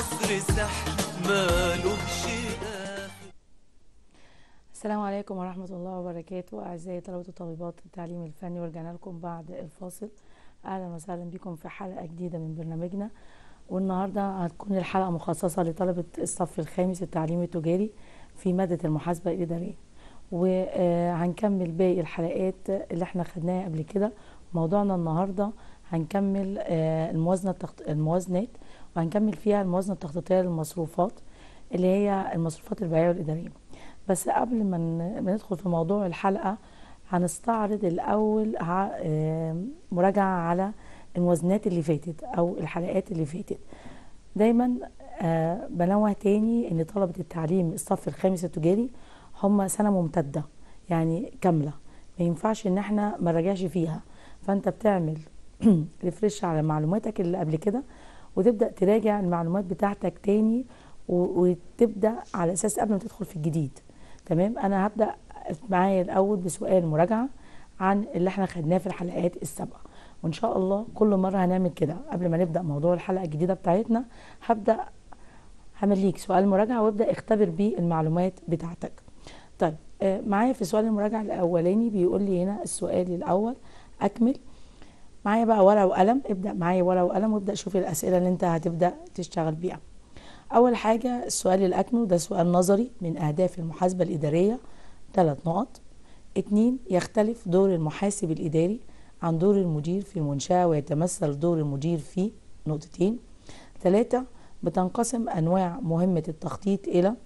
مصر سحر مالوش آخر السلام عليكم ورحمة الله وبركاته أعزائي طلبة وطالبات التعليم الفني ورجعنا لكم بعد الفاصل أهلا وسهلا بكم في حلقة جديدة من برنامجنا والنهاردة هتكون الحلقة مخصصة لطلبة الصف الخامس التعليم التجاري في مادة المحاسبة الإدارية وهنكمل باقي الحلقات اللي احنا خدناها قبل كده موضوعنا النهاردة هنكمل آه، الموازنة التخط... الموازنات وهنكمل فيها الموازنة التخطيطية للمصروفات اللي هي المصروفات البيعية والإدارية بس قبل ما ن- ما ندخل في موضوع الحلقة هنستعرض الأول ع- آه، مراجعة على الموازنات اللي فاتت أو الحلقات اللي فاتت دايما آه، بنوه تاني ان طلبة التعليم الصف الخامس التجاري هم سنة ممتدة يعني كاملة ما ينفعش ان احنا ما نراجعش فيها فانت بتعمل ريفرش على معلوماتك اللي قبل كده وتبدأ تراجع المعلومات بتاعتك تاني و- وتبدأ على اساس قبل ما تدخل في الجديد تمام انا هبدأ معايا الاول بسؤال مراجعة عن اللي احنا خدناه في الحلقات السابقة وان شاء الله كل مرة هنعمل كده قبل ما نبدأ موضوع الحلقة الجديدة بتاعتنا هبدأ همليك سؤال مراجعة وابدأ اختبر بيه المعلومات بتاعتك طيب آه، معايا في سؤال المراجعة الأولاني بيقول لي هنا السؤال الأول أكمل معايا بقى ورقة وقلم ابدأ معايا ورقة وقلم وابدأ شوف الأسئلة اللي أنت هتبدأ تشتغل بيها أول حاجة السؤال الأكمل وده سؤال نظري من أهداف المحاسبة الإدارية ثلاث نقط اتنين يختلف دور المحاسب الإداري عن دور المدير في المنشأة ويتمثل دور المدير في نقطتين ثلاثة بتنقسم أنواع مهمة التخطيط إلى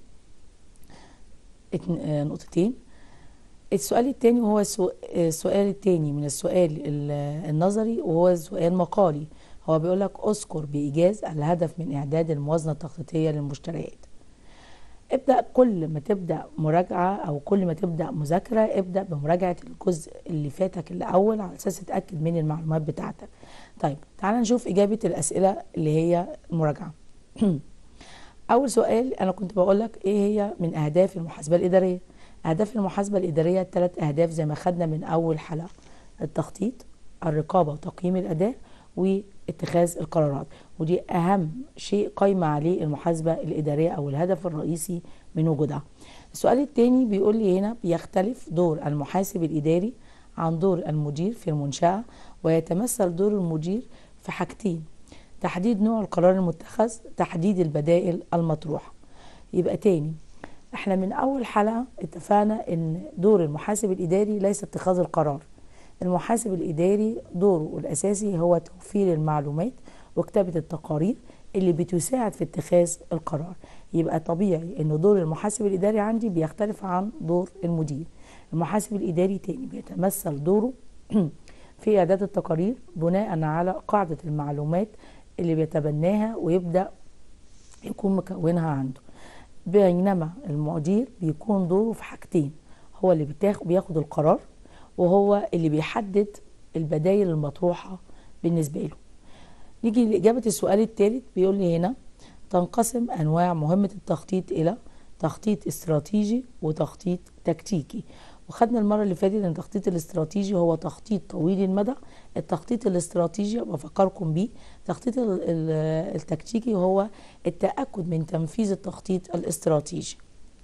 اتن- آه، نقطتين السؤال التاني وهو السو- السؤال التاني من السؤال ال- النظري وهو سؤال مقالي هو بيقول لك اذكر بإيجاز الهدف من إعداد الموازنة التخطيطية للمشتريات ابدأ كل ما تبدأ مراجعة أو كل ما تبدأ مذاكرة ابدأ بمراجعة الجزء اللي فاتك الأول على أساس تتأكد من المعلومات بتاعتك طيب تعال نشوف إجابة الأسئلة اللي هي المراجعة اول سؤال انا كنت بقول لك ايه هي من اهداف المحاسبه الاداريه اهداف المحاسبه الاداريه ثلاث اهداف زي ما خدنا من اول حلقه التخطيط الرقابه وتقييم الاداء واتخاذ القرارات ودي اهم شيء قايمه عليه المحاسبه الاداريه او الهدف الرئيسي من وجودها السؤال الثاني بيقول لي هنا بيختلف دور المحاسب الاداري عن دور المدير في المنشاه ويتمثل دور المدير في حاجتين تحديد نوع القرار المتخذ تحديد البدائل المطروحة يبقى تاني احنا من اول حلقة اتفقنا ان دور المحاسب الاداري ليس اتخاذ القرار المحاسب الاداري دوره الاساسي هو توفير المعلومات وكتابة التقارير اللي بتساعد في اتخاذ القرار يبقى طبيعي ان دور المحاسب الاداري عندي بيختلف عن دور المدير المحاسب الاداري تاني بيتمثل دوره في اعداد التقارير بناء على قاعدة المعلومات اللي بيتبناها ويبدأ يكون مكونها عنده بينما المدير بيكون دوره في حاجتين هو اللي بتاخد بياخد القرار وهو اللي بيحدد البدائل المطروحة بالنسبة له نيجي لإجابة السؤال الثالث بيقول لي هنا تنقسم أنواع مهمة التخطيط إلى تخطيط استراتيجي وتخطيط تكتيكي وخدنا المرة اللي فاتت ان التخطيط الاستراتيجي هو تخطيط طويل المدى التخطيط الاستراتيجي بفكركم بيه التخطيط ال- ال- التكتيكي هو التأكد من تنفيذ التخطيط الاستراتيجي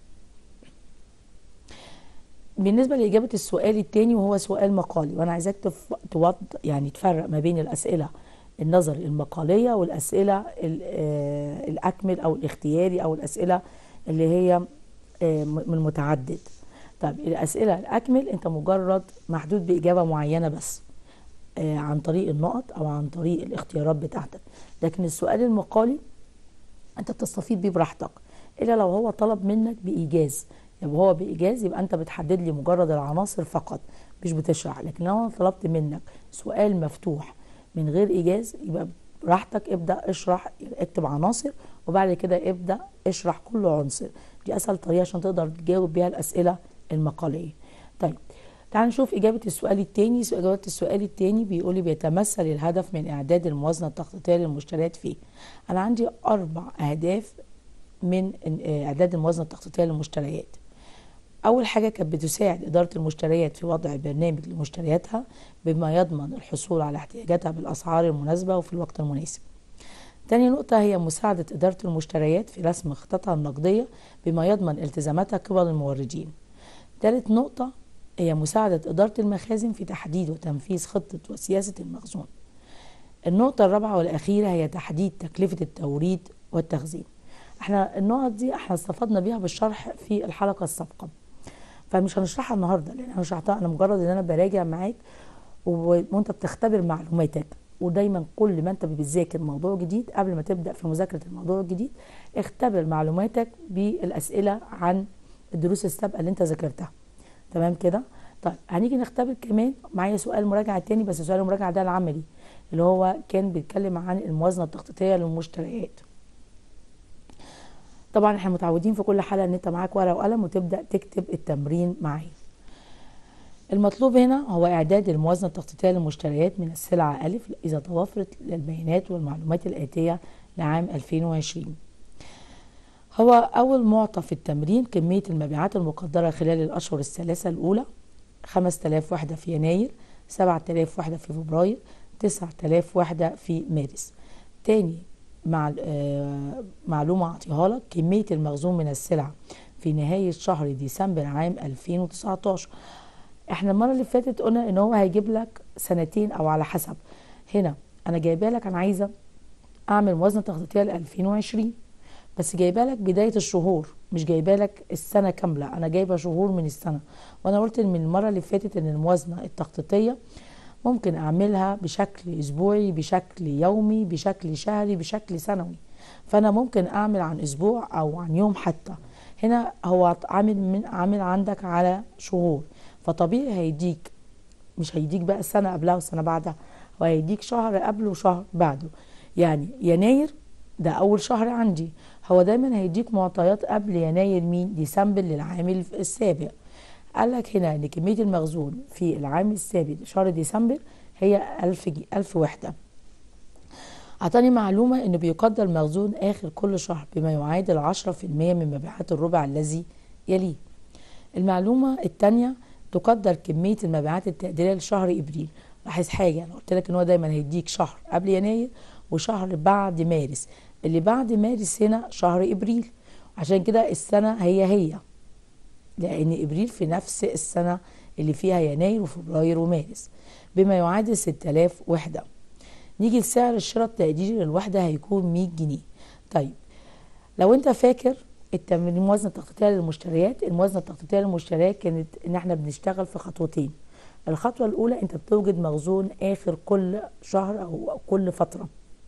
بالنسبة لإجابة السؤال التاني وهو سؤال مقالي وأنا عايزاك تف... توض... يعني تفرق ما بين الأسئلة النظري المقالية والأسئلة ال- آه، الأكمل أو الاختياري أو الأسئلة اللي هي آه، م- من متعدد طيب الأسئلة الأكمل أنت مجرد محدود بإجابة معينة بس آه، عن طريق النقط أو عن طريق الاختيارات بتاعتك لكن السؤال المقالي انت بتستفيد بيه براحتك الا لو هو طلب منك بايجاز يبقى هو بايجاز يبقى انت بتحدد لي مجرد العناصر فقط مش بتشرح لكن لو انا طلبت منك سؤال مفتوح من غير ايجاز يبقى براحتك ابدا اشرح اكتب عناصر وبعد كده ابدا اشرح كل عنصر دي اسهل طريقه عشان تقدر تجاوب بيها الاسئله المقاليه طيب تعال نشوف إجابة السؤال التاني إجابة السؤال التاني بيقول لي بيتمثل الهدف من إعداد الموازنة التخطيطية للمشتريات فيه أنا عندي أربع أهداف من إعداد الموازنة التخطيطية للمشتريات أول حاجة كانت بتساعد إدارة المشتريات في وضع برنامج لمشترياتها بما يضمن الحصول على احتياجاتها بالأسعار المناسبة وفي الوقت المناسب تاني نقطة هي مساعدة إدارة المشتريات في رسم خططها النقدية بما يضمن التزاماتها قبل الموردين تالت نقطة هي مساعدة إدارة المخازن في تحديد وتنفيذ خطة وسياسة المخزون النقطة الرابعة والأخيرة هي تحديد تكلفة التوريد والتخزين احنا النقط دي احنا استفدنا بيها بالشرح في الحلقة السابقة فمش هنشرحها النهارده لان انا شرحتها انا مجرد ان انا براجع معاك و- وانت بتختبر معلوماتك ودايما كل ما انت بتذاكر موضوع جديد قبل ما تبدا في مذاكره الموضوع الجديد اختبر معلوماتك بالاسئله عن الدروس السابقه اللي انت ذاكرتها تمام كده طيب هنيجي نختبر كمان معايا سؤال مراجعه تاني بس سؤال المراجعه ده العملي اللي هو كان بيتكلم عن الموازنه التخطيطيه للمشتريات طبعا احنا متعودين في كل حلقه ان انت معاك ورقه وقلم وتبدا تكتب التمرين معايا المطلوب هنا هو إعداد الموازنة التخطيطية للمشتريات من السلعة ألف إذا توفرت البيانات والمعلومات الآتية لعام 2020 هو أول معطى في التمرين كمية المبيعات المقدرة خلال الأشهر الثلاثة الأولى 5000 وحدة في يناير 7000 وحدة في فبراير 9000 وحدة في مارس تاني مع آه، معلومة أعطيها لك كمية المخزون من السلع في نهاية شهر ديسمبر عام 2019 احنا المرة اللي فاتت قلنا ان هو هيجيب لك سنتين او على حسب هنا انا جايبه لك انا عايزة اعمل موازنة تخطيطية ل 2020 بس جايبه لك بداية الشهور مش جايبه لك السنة كاملة انا جايبة شهور من السنة وانا قلت من المرة اللي فاتت ان الموازنة التخطيطية ممكن اعملها بشكل اسبوعي بشكل يومي بشكل شهري بشكل سنوي فانا ممكن اعمل عن اسبوع او عن يوم حتى هنا هو عامل من عامل عندك على شهور فطبيعي هيديك مش هيديك بقى السنه قبلها والسنه بعدها هو هيديك شهر قبله وشهر بعده يعني يناير ده اول شهر عندي هو دايما هيديك معطيات قبل يناير مين ديسمبر للعام السابق قال لك هنا ان كميه المخزون في العام السابق شهر ديسمبر هي 1000 جي 1000 وحده أعطاني معلومة إنه بيقدر مخزون آخر كل شهر بما يعادل 10% من مبيعات الربع الذي يليه. المعلومة التانية تقدر كمية المبيعات التقديرية لشهر إبريل. لاحظ حاجة أنا قلت لك إن هو دايما هيديك شهر قبل يناير وشهر بعد مارس. اللي بعد مارس هنا شهر إبريل. عشان كده السنة هي هي. لأن إبريل في نفس السنة اللي فيها يناير وفبراير ومارس. بما يعادل 6000 وحدة. نيجي لسعر الشراء التقديري للوحدة هيكون 100 جنيه طيب لو انت فاكر التمرين الموازنة التخطيطية للمشتريات الموازنة التخطيطية للمشتريات كانت ان احنا بنشتغل في خطوتين الخطوة الأولى انت بتوجد مخزون آخر كل شهر أو كل فترة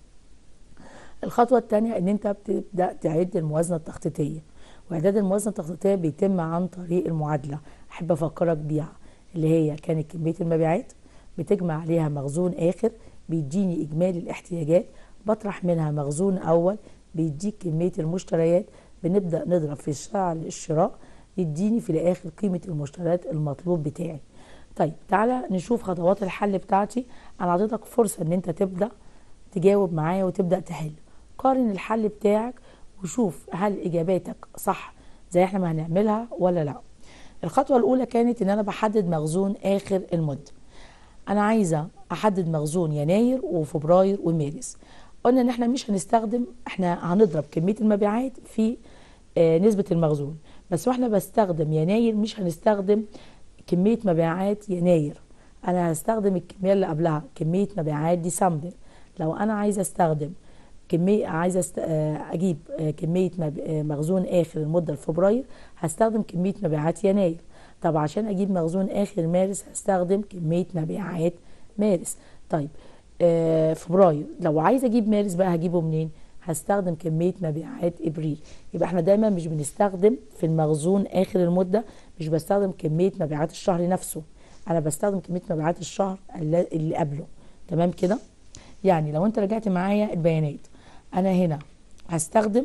الخطوة الثانية ان انت بتبدأ تعد الموازنة التخطيطية وإعداد الموازنة التخطيطية بيتم عن طريق المعادلة أحب أفكرك بيها اللي هي كانت كمية المبيعات بتجمع عليها مخزون آخر بيديني إجمالي الاحتياجات بطرح منها مخزون أول بيديك كمية المشتريات بنبدأ نضرب في سعر الشراء يديني في الآخر قيمة المشتريات المطلوب بتاعي طيب تعالى نشوف خطوات الحل بتاعتي أنا أعطيتك فرصة إن أنت تبدأ تجاوب معايا وتبدأ تحل قارن الحل بتاعك وشوف هل إجاباتك صح زي احنا ما هنعملها ولا لا الخطوة الأولى كانت إن أنا بحدد مخزون آخر المدة انا عايزه احدد مخزون يناير وفبراير ومارس قلنا ان احنا مش هنستخدم احنا هنضرب كميه المبيعات في آه نسبه المخزون بس واحنا بستخدم يناير مش هنستخدم كميه مبيعات يناير انا هستخدم الكميه اللي قبلها كميه مبيعات ديسمبر لو انا عايزه استخدم كميه عايزه است... آه اجيب آه كميه مب... آه مخزون اخر المده لفبراير هستخدم كميه مبيعات يناير طب عشان اجيب مخزون اخر مارس هستخدم كميه مبيعات مارس طيب آه فبراير لو عايز اجيب مارس بقى هجيبه منين هستخدم كميه مبيعات ابريل يبقى احنا دايما مش بنستخدم في المخزون اخر المده مش بستخدم كميه مبيعات الشهر نفسه انا بستخدم كميه مبيعات الشهر اللي اللي قبله تمام كده يعني لو انت رجعت معايا البيانات انا هنا هستخدم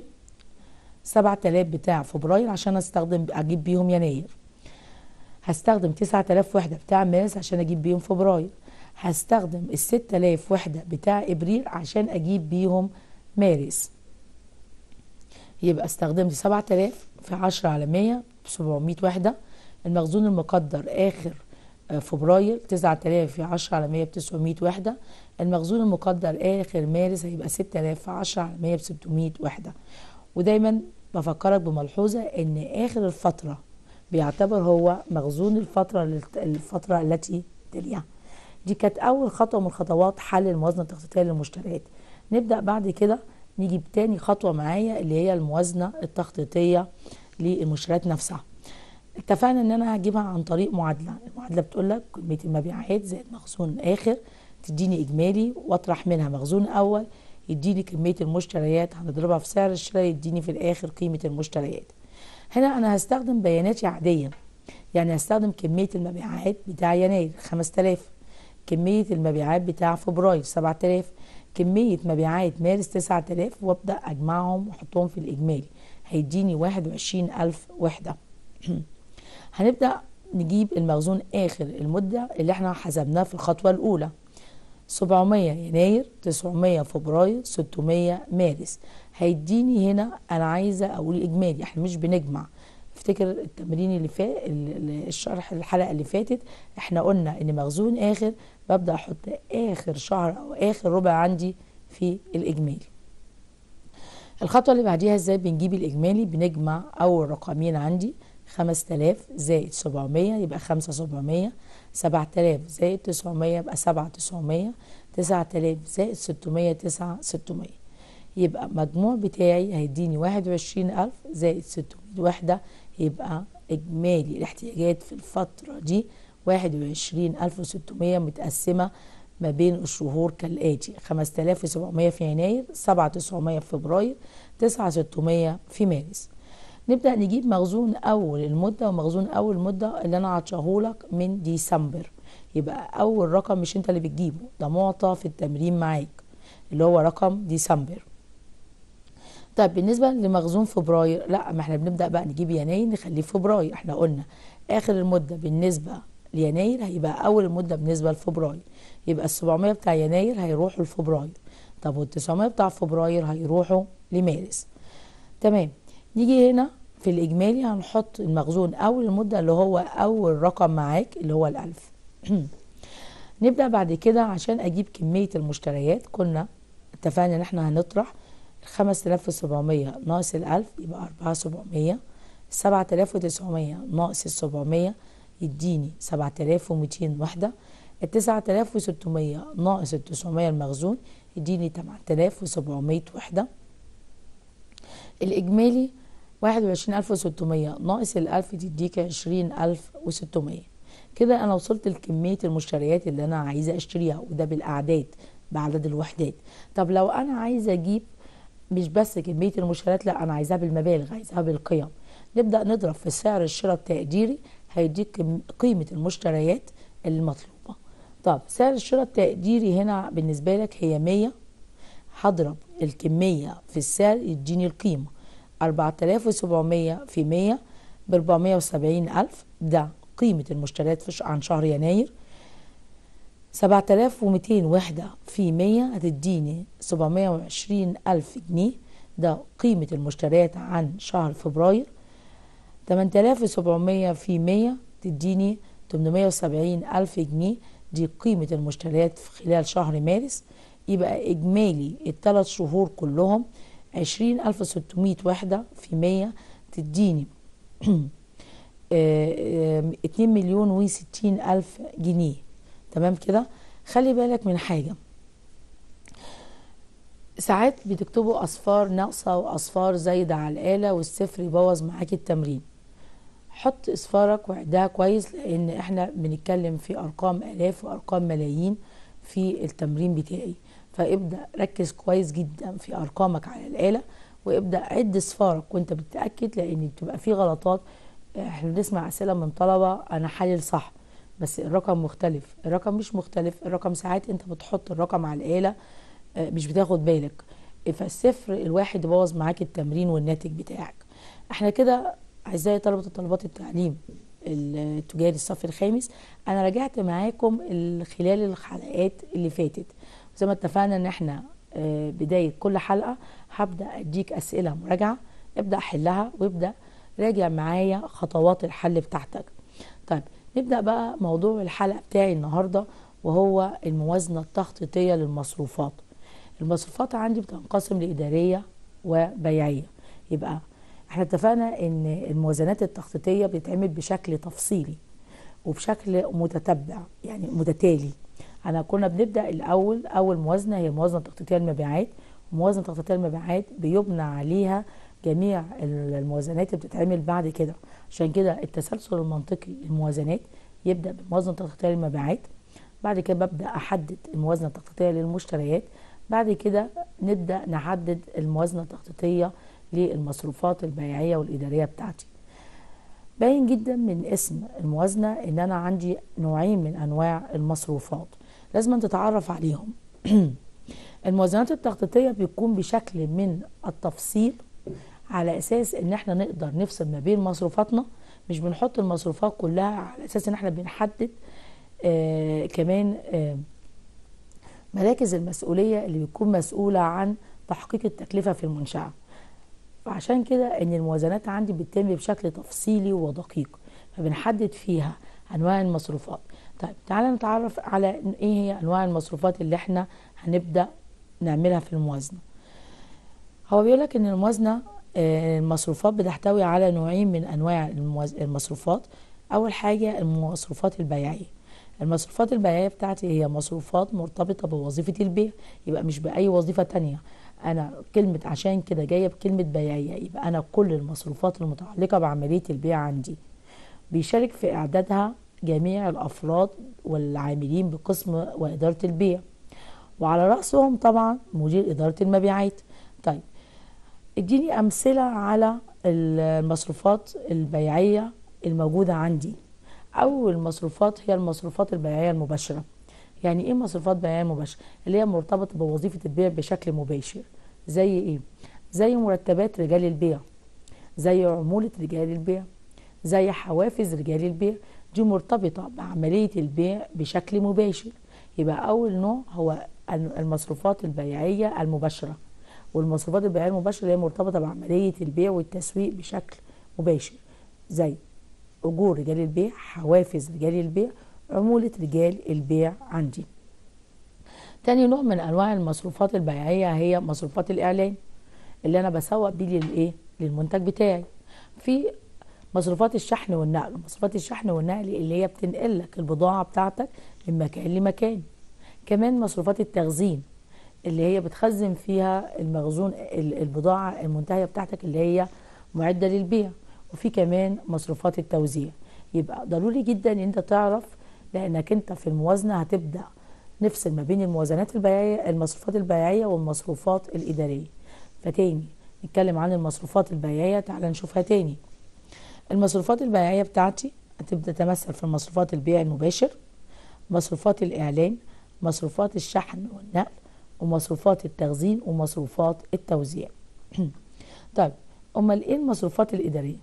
7000 بتاع فبراير عشان استخدم اجيب بيهم يناير هستخدم 9000 وحدة بتاع مارس عشان أجيب بيهم فبراير هستخدم ال 6000 وحدة بتاع إبريل عشان أجيب بيهم مارس يبقى استخدمت 7000 في 10 على 100 ب 700 وحدة المخزون المقدر آخر آه، فبراير 9000 في 10 على 100 ب 900 وحدة المخزون المقدر آخر مارس هيبقى 6000 في 10 على 100 ب 600 وحدة ودايما بفكرك بملحوظة إن آخر الفترة بيعتبر هو مخزون الفترة للت- الفترة التي تليها دي كانت أول خطوة من خطوات حل الموازنة التخطيطية للمشتريات نبدأ بعد كده نيجي بتاني خطوة معايا اللي هي الموازنة التخطيطية للمشتريات نفسها اتفقنا ان انا هجيبها عن طريق معادله المعادله بتقول لك كميه المبيعات زائد مخزون اخر تديني اجمالي واطرح منها مخزون اول يديني كميه المشتريات هنضربها في سعر الشراء يديني في الاخر قيمه المشتريات هنا انا هستخدم بياناتي عاديه يعني هستخدم كميه المبيعات بتاع يناير 5000 كميه المبيعات بتاع فبراير 7000 كميه مبيعات مارس 9000 وابدا اجمعهم واحطهم في الاجمالي هيديني 21000 وحده هنبدأ نجيب المخزون آخر المدة اللي احنا حسبناه في الخطوة الأولى 700 يناير 900 فبراير 600 مارس هيديني هنا أنا عايزة أقول إجمالي احنا مش بنجمع افتكر التمرين اللي فات الشرح الحلقة اللي فاتت احنا قلنا ان مخزون آخر ببدأ أحط آخر شهر أو آخر ربع عندي في الإجمالي الخطوة اللي بعديها ازاي بنجيب الإجمالي بنجمع أول رقمين عندي 5000 زائد 700 يبقى 5 700 7000 زائد 900 يبقى 7 900 9000 زائد 600 9 600 يبقى مجموع بتاعي هيديني 21000 زائد 600 وحدة يبقى إجمالي الاحتياجات في الفترة دي 21600 متقسمة ما بين الشهور كالآتي 5700 في يناير 7900 في فبراير 9600 في مارس نبدأ نجيب مخزون أول المدة ومخزون أول المدة اللي أنا عطشهولك من ديسمبر يبقى أول رقم مش أنت اللي بتجيبه ده معطى في التمرين معاك اللي هو رقم ديسمبر طيب بالنسبة لمخزون فبراير لا ما احنا بنبدأ بقى نجيب يناير نخليه فبراير احنا قلنا آخر المدة بالنسبة ليناير هيبقى أول المدة بالنسبة لفبراير يبقى ال 700 بتاع يناير هيروحوا لفبراير طب وال 900 بتاع فبراير هيروحوا لمارس تمام نيجي هنا في الإجمالي هنحط المخزون أول المدة اللي هو أول رقم معاك اللي هو الألف نبدأ بعد كده عشان أجيب كمية المشتريات كنا اتفقنا إن احنا هنطرح 5700 ناقص الألف يبقى 4700 7900 ناقص السبعمية يديني 7200 وحدة ال 9600 ناقص ال 900 المخزون يديني 8700 وحدة الإجمالي 21600 ناقص الألف تديك 20600 كده أنا وصلت لكمية المشتريات اللي أنا عايزة أشتريها وده بالأعداد بعدد الوحدات طب لو أنا عايزة أجيب مش بس كمية المشتريات لا أنا عايزاها بالمبالغ عايزاها بالقيم نبدأ نضرب في سعر الشراء التقديري هيديك قيمة المشتريات المطلوبة طب سعر الشراء التقديري هنا بالنسبة لك هي 100 هضرب الكمية في السعر يديني القيمة 4700 في 100 ب 470 ألف ده قيمة المشتريات في عن شهر يناير 7200 وحدة في 100 هتديني 720 ألف جنيه ده قيمة المشتريات عن شهر فبراير 8700 في 100 تديني 870 ألف جنيه دي قيمة المشتريات في خلال شهر مارس يبقى إجمالي الثلاث شهور كلهم 20600 وحدة في 100 تديني 2 مليون و ألف جنيه تمام كده خلي بالك من حاجة ساعات بتكتبوا أصفار ناقصة وأصفار زايدة على الآلة والصفر يبوظ معاك التمرين حط اصفارك وعدها كويس لان احنا بنتكلم في ارقام الاف وارقام ملايين في التمرين بتاعي فابدا ركز كويس جدا في ارقامك على الاله وابدا عد اصفارك وانت بتتاكد لان بتبقى في غلطات احنا بنسمع اسئله من طلبه انا حلل صح بس الرقم مختلف الرقم مش مختلف الرقم ساعات انت بتحط الرقم على الاله مش بتاخد بالك فالصفر الواحد يبوظ معاك التمرين والناتج بتاعك احنا كده اعزائي طلبه وطالبات التعليم التجاري الصف الخامس انا راجعت معاكم خلال الحلقات اللي فاتت زي ما اتفقنا ان احنا بدايه كل حلقه هبدا اديك اسئله مراجعه ابدا حلها وابدا راجع معايا خطوات الحل بتاعتك طيب نبدأ بقى موضوع الحلقة بتاعي النهاردة وهو الموازنة التخطيطية للمصروفات المصروفات عندي بتنقسم لإدارية وبيعية يبقى احنا اتفقنا ان الموازنات التخطيطية بتتعمل بشكل تفصيلي وبشكل متتبع يعني متتالي انا كنا بنبدا الاول اول موازنه هي الموازنه التخطيطيه للمبيعات وموازنه تخطيطيه للمبيعات بيبنى عليها جميع الموازنات اللي بتتعمل بعد كده عشان كده التسلسل المنطقي للموازنات يبدا بالموازنه التخطيطيه للمبيعات بعد كده ببدا احدد الموازنه التخطيطيه للمشتريات بعد كده نبدا نحدد الموازنه التخطيطيه للمصروفات البيعيه والاداريه بتاعتي باين جدا من اسم الموازنه ان انا عندي نوعين من انواع المصروفات لازم تتعرف عليهم الموازنات التخطيطيه بتكون بشكل من التفصيل على اساس ان احنا نقدر نفصل ما بين مصروفاتنا مش بنحط المصروفات كلها على اساس ان احنا بنحدد آه كمان آه مراكز المسؤوليه اللي بتكون مسؤوله عن تحقيق التكلفه في المنشاه فعشان كده ان الموازنات عندي بتتم بشكل تفصيلي ودقيق فبنحدد فيها انواع المصروفات طيب تعالى نتعرف على ايه هي انواع المصروفات اللي احنا هنبدا نعملها في الموازنه هو بيقول لك ان الموازنه المصروفات بتحتوي على نوعين من انواع المصروفات اول حاجه المصروفات البيعيه المصروفات البيعيه بتاعتي هي مصروفات مرتبطه بوظيفه البيع يبقى مش باي وظيفه تانية انا كلمه عشان كده جايه بكلمه بيعيه يبقى انا كل المصروفات المتعلقه بعمليه البيع عندي بيشارك في اعدادها جميع الافراد والعاملين بقسم واداره البيع وعلى راسهم طبعا مدير اداره المبيعات طيب اديني امثله على المصروفات البيعيه الموجوده عندي اول مصروفات هي المصروفات البيعيه المباشره يعني ايه مصروفات بيعيه مباشره اللي هي مرتبطه بوظيفه البيع بشكل مباشر زي ايه زي مرتبات رجال البيع زي عموله رجال البيع زي حوافز رجال البيع دي مرتبطه بعمليه البيع بشكل مباشر يبقى اول نوع هو المصروفات البيعيه المباشره والمصروفات البيعيه المباشره اللي هي مرتبطه بعمليه البيع والتسويق بشكل مباشر زي اجور رجال البيع حوافز رجال البيع عمولة رجال البيع عندي تاني نوع من انواع المصروفات البيعية هي مصروفات الاعلان اللي انا بسوق بيه للايه للمنتج بتاعي في مصروفات الشحن والنقل مصروفات الشحن والنقل اللي هي بتنقل لك البضاعة بتاعتك من مكان لمكان كمان مصروفات التخزين اللي هي بتخزن فيها المخزون البضاعة المنتهية بتاعتك اللي هي معدة للبيع وفي كمان مصروفات التوزيع يبقى ضروري جدا ان انت تعرف لانك انت في الموازنه هتبدا نفصل ما بين الموازنات البيعيه المصروفات البيعيه والمصروفات الاداريه فتاني نتكلم عن المصروفات البيعيه تعال نشوفها تاني المصروفات البيعيه بتاعتي هتبدا تتمثل في مصروفات البيع المباشر مصروفات الاعلان مصروفات الشحن والنقل ومصروفات التخزين ومصروفات التوزيع طيب امال ايه المصروفات الاداريه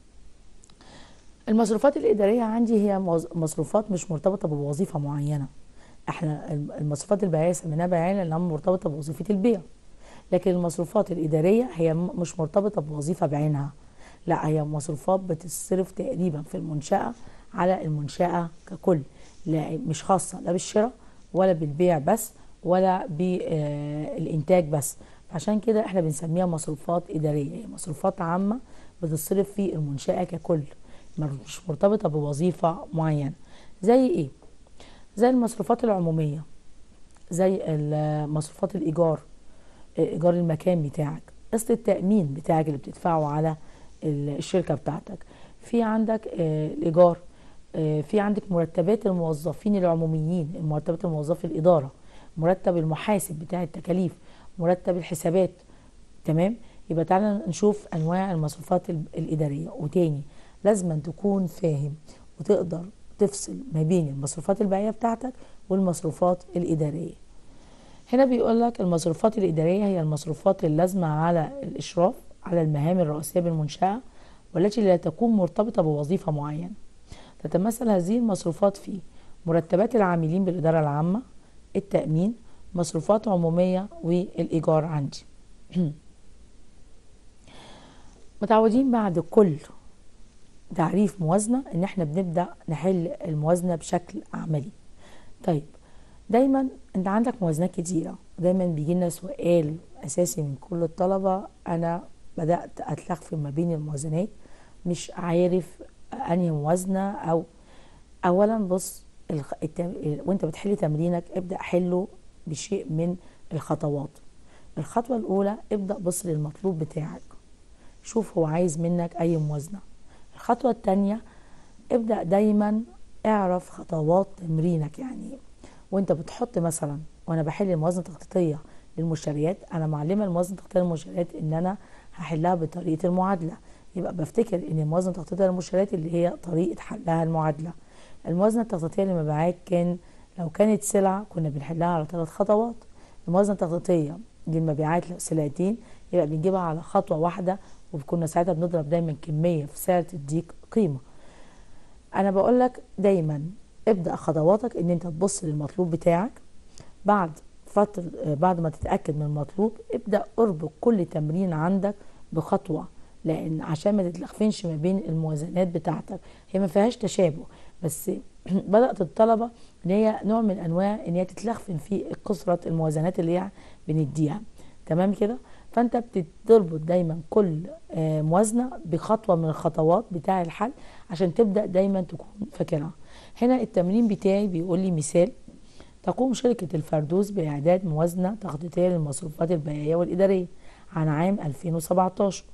المصروفات الإدارية عندي هي مصروفات مش مرتبطة بوظيفة معينة احنا المصروفات البيعية سميناها بيعية لأنها مرتبطة بوظيفة البيع لكن المصروفات الإدارية هي مش مرتبطة بوظيفة بعينها لا هي مصروفات بتصرف تقريبا في المنشأة على المنشأة ككل لا مش خاصة لا بالشراء ولا بالبيع بس ولا بالإنتاج بس عشان كده احنا بنسميها مصروفات إدارية هي مصروفات عامة بتصرف في المنشأة ككل مش مرتبطة بوظيفة معينة زي ايه زي المصروفات العمومية زي مصروفات الإيجار إيجار المكان بتاعك قسط التأمين بتاعك اللي بتدفعه على الشركة بتاعتك في عندك الإيجار في عندك مرتبات الموظفين العموميين مرتبات الموظف الإدارة مرتب المحاسب بتاع التكاليف مرتب الحسابات تمام يبقى تعالى نشوف أنواع المصروفات الإدارية وتاني لازم أن تكون فاهم وتقدر تفصل ما بين المصروفات البيعية بتاعتك والمصروفات الإدارية هنا بيقول لك المصروفات الإدارية هي المصروفات اللازمة على الإشراف على المهام الرئيسية بالمنشأة والتي لا تكون مرتبطة بوظيفة معينة تتمثل هذه المصروفات في مرتبات العاملين بالإدارة العامة التأمين مصروفات عمومية والإيجار عندي متعودين بعد كل تعريف موازنة ان احنا بنبدأ نحل الموازنة بشكل عملي طيب دايما انت عندك موازنات كتيرة دايما بيجي لنا سؤال اساسي من كل الطلبة انا بدأت اتلخفي ما بين الموازنات مش عارف انهي موازنة او اولا بص الخ... التم... وانت بتحل تمرينك ابدأ حله بشيء من الخطوات الخطوة الاولى ابدأ بص للمطلوب بتاعك شوف هو عايز منك اي موازنة الخطوة التانية ابدأ دايما اعرف خطوات تمرينك يعني وانت بتحط مثلا وانا بحل الموازنة التخطيطية للمشتريات انا معلمة الموازنة التخطيطية للمشتريات ان انا هحلها بطريقة المعادلة يبقى بفتكر ان الموازنة التخطيطية للمشتريات اللي هي طريقة حلها المعادلة الموازنة التخطيطية للمبيعات كان لو كانت سلعة كنا بنحلها على ثلاث خطوات الموازنة التخطيطية للمبيعات لو سلعتين يبقى بنجيبها على خطوة واحدة وكنا ساعتها بنضرب دايما كمية في سعر تديك قيمة انا بقول لك دايما ابدأ خطواتك ان انت تبص للمطلوب بتاعك بعد فترة بعد ما تتأكد من المطلوب ابدأ اربط كل تمرين عندك بخطوة لان عشان ما تتلخفنش ما بين الموازنات بتاعتك هي ما فيهاش تشابه بس بدأت الطلبة ان هي نوع من انواع ان هي تتلخفن في كثرة الموازنات اللي هي بنديها تمام كده فانت بتربط دايما كل آه، موازنة بخطوة من الخطوات بتاع الحل عشان تبدأ دايما تكون فاكرها هنا التمرين بتاعي بيقول لي مثال تقوم شركة الفردوس بإعداد موازنة تخطيطية للمصروفات البيعية والإدارية عن عام 2017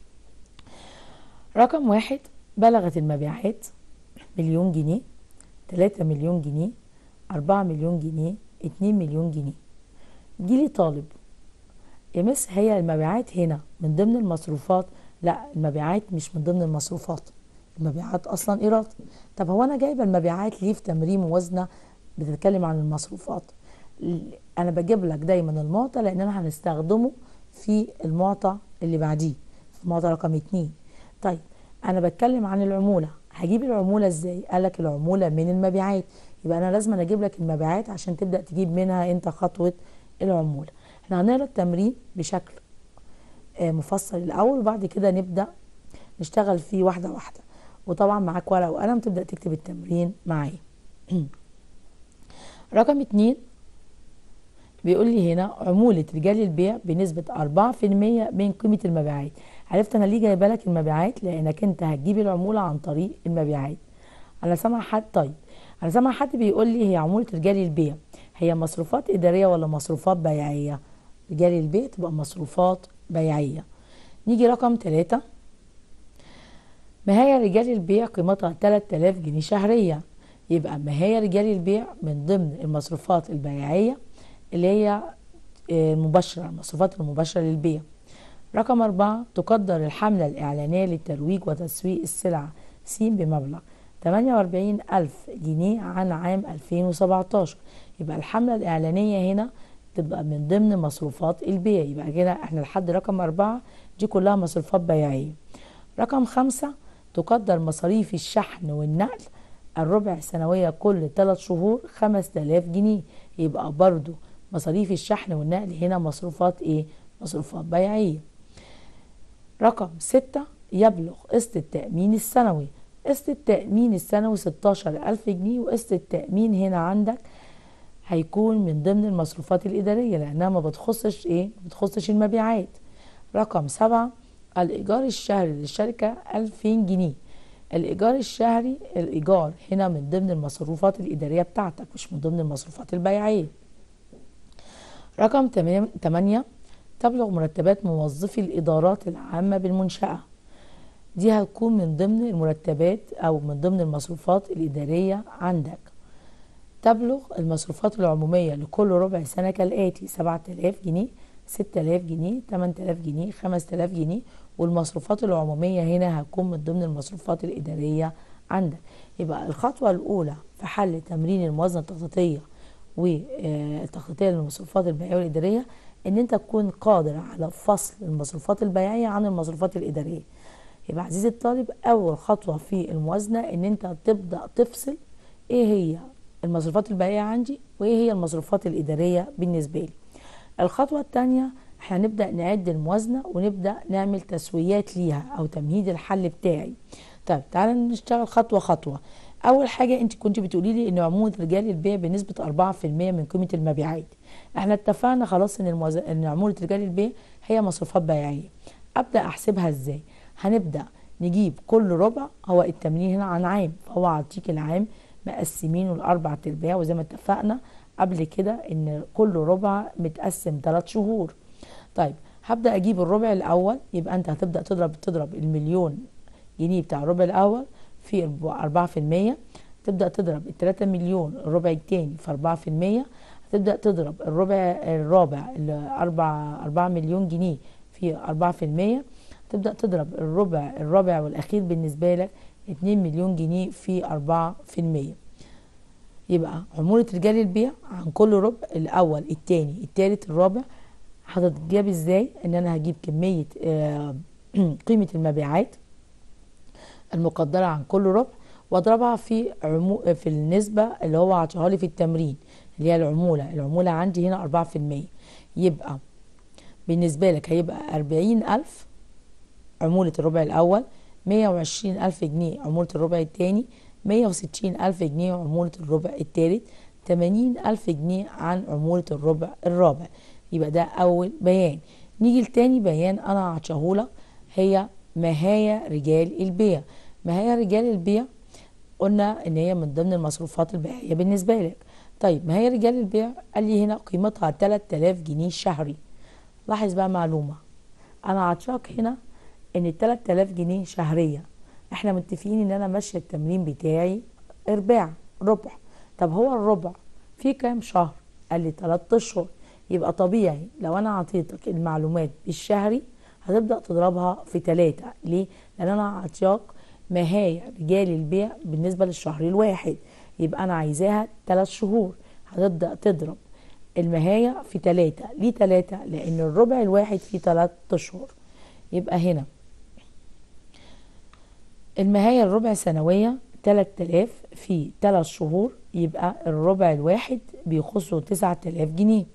رقم واحد بلغت المبيعات مليون جنيه 3 مليون جنيه 4 مليون جنيه 2 مليون جنيه جيلي طالب يا مس هي المبيعات هنا من ضمن المصروفات لا المبيعات مش من ضمن المصروفات المبيعات اصلا ايراد طب هو انا جايبه المبيعات ليه في تمرين موازنه بتتكلم عن المصروفات ل- انا بجيب لك دايما المعطى لاننا هنستخدمه في المعطى اللي بعديه في معطى رقم اتنين طيب انا بتكلم عن العموله هجيب العموله ازاي قال لك العموله من المبيعات يبقى انا لازم اجيب لك المبيعات عشان تبدا تجيب منها انت خطوه العموله احنا هنقرا التمرين بشكل آه، مفصل الاول وبعد كده نبدا نشتغل فيه واحده واحده وطبعا معاك ورقه وقلم تبدا تكتب التمرين معايا رقم اتنين بيقول لي هنا عمولة رجال البيع بنسبة 4% من قيمة المبيعات عرفت أنا ليه جايبة لك المبيعات لأنك أنت هتجيب العمولة عن طريق المبيعات أنا سامع حد طيب أنا سامع حد بيقول لي هي عمولة رجال البيع هي مصروفات إدارية ولا مصروفات بيعية رجال البيع تبقى مصروفات بيعية نيجي رقم ثلاثة مهاية رجال البيع قيمتها 3000 جنيه شهريا يبقى مهاية رجال البيع من ضمن المصروفات البيعية اللي هي آه، المباشرة المصروفات المباشرة للبيع رقم أربعة تقدر الحملة الإعلانية للترويج وتسويق السلع س بمبلغ 48 ألف جنيه عن عام 2017 يبقى الحملة الإعلانية هنا تبقى من ضمن مصروفات البيع يبقى كده احنا لحد رقم أربعة دي كلها مصروفات بيعية رقم خمسة تقدر مصاريف الشحن والنقل الربع سنوية كل ثلاث شهور 5000 جنيه يبقى برضو مصاريف الشحن والنقل هنا مصروفات ايه مصروفات بيعية رقم ستة يبلغ قسط التأمين السنوي قسط التأمين السنوي 16000 جنيه وقسط التأمين هنا عندك هيكون من ضمن المصروفات الإدارية لأنها ما بتخصش إيه؟ ما بتخصش المبيعات رقم سبعة الإيجار الشهري للشركة 2000 جنيه الإيجار الشهري الإيجار هنا من ضمن المصروفات الإدارية بتاعتك مش من ضمن المصروفات البيعية رقم 8 تبلغ مرتبات موظفي الإدارات العامة بالمنشأة دي هتكون من ضمن المرتبات أو من ضمن المصروفات الإدارية عندك تبلغ المصروفات العمومية لكل ربع سنة كالآتي 7000 جنيه 6000 جنيه 8000 جنيه 5000 جنيه والمصروفات العمومية هنا هتكون من ضمن المصروفات الإدارية عندك يبقى الخطوة الأولى في حل تمرين الموازنة التخطيطية والتخطيطية للمصروفات البيعية والإدارية إن أنت تكون قادر على فصل المصروفات البيعية عن المصروفات الإدارية يبقى عزيزي الطالب أول خطوة في الموازنة إن أنت تبدأ تفصل إيه هي المصروفات البيعية عندي وإيه هي المصروفات الإدارية بالنسبة لي الخطوة الثانية احنا نبدأ نعد الموازنة ونبدأ نعمل تسويات ليها أو تمهيد الحل بتاعي طيب تعالى نشتغل خطوه خطوه اول حاجه انت كنت بتقولي لي ان عموله رجال البيع بنسبه 4% من قيمه المبيعات احنا اتفقنا خلاص ان الموز... ان عموله رجال البيع هي مصروفات بيعيه ابدا احسبها ازاي هنبدا نجيب كل ربع هو التمرين هنا عن عام فهو عطيك العام مقسمينه لاربع ارباع وزي ما اتفقنا قبل كده ان كل ربع متقسم ثلاث شهور طيب هبدا اجيب الربع الاول يبقى انت هتبدا تضرب تضرب المليون جنيه بتاع الربع الاول في 4% تبدا تضرب ال 3 مليون الربع الثاني في 4% هتبدا تضرب الربع الرابع ال 4 4 مليون جنيه في 4% تبدا تضرب الربع الرابع والاخير بالنسبه لك 2 مليون جنيه في 4% يبقى عمولة رجال البيع عن كل ربع الأول التاني التالت الرابع هتتجاب ازاي ان انا هجيب كمية آه، قيمة المبيعات المقدرة عن كل ربع واضربها في عمو في النسبة اللي هو عطاها لي في التمرين اللي هي العمولة العمولة عندي هنا 4% يبقى بالنسبة لك هيبقى 40000 عمولة الربع الأول 120 ألف جنيه عمولة الربع الثاني 160 ألف جنيه عمولة الربع الثالث 80 ألف جنيه عن عمولة الربع الرابع يبقى ده أول بيان نيجي لتاني بيان أنا عطشهولك هي مهايا رجال البيع مهايا رجال البيع قلنا ان هي من ضمن المصروفات البيعيه بالنسبه لك طيب مهايا رجال البيع قال لي هنا قيمتها 3000 جنيه شهري لاحظ بقى معلومه انا عطشاك هنا ان ال 3000 جنيه شهريه احنا متفقين ان انا ماشيه التمرين بتاعي ارباع ربع طب هو الربع فيه كام شهر قال لي 3 اشهر يبقى طبيعي لو انا عطيتك المعلومات بالشهري هتبدا تضربها في ثلاثة ليه لان انا عطياك مهايا رجال البيع بالنسبه للشهر الواحد يبقى انا عايزاها 3 شهور هتبدا تضرب المهايا في ثلاثة ليه ثلاثة لان الربع الواحد فيه 3 اشهر يبقى هنا المهاية الربع سنوية 3000 في 3 شهور يبقى الربع الواحد بيخصه 9000 جنيه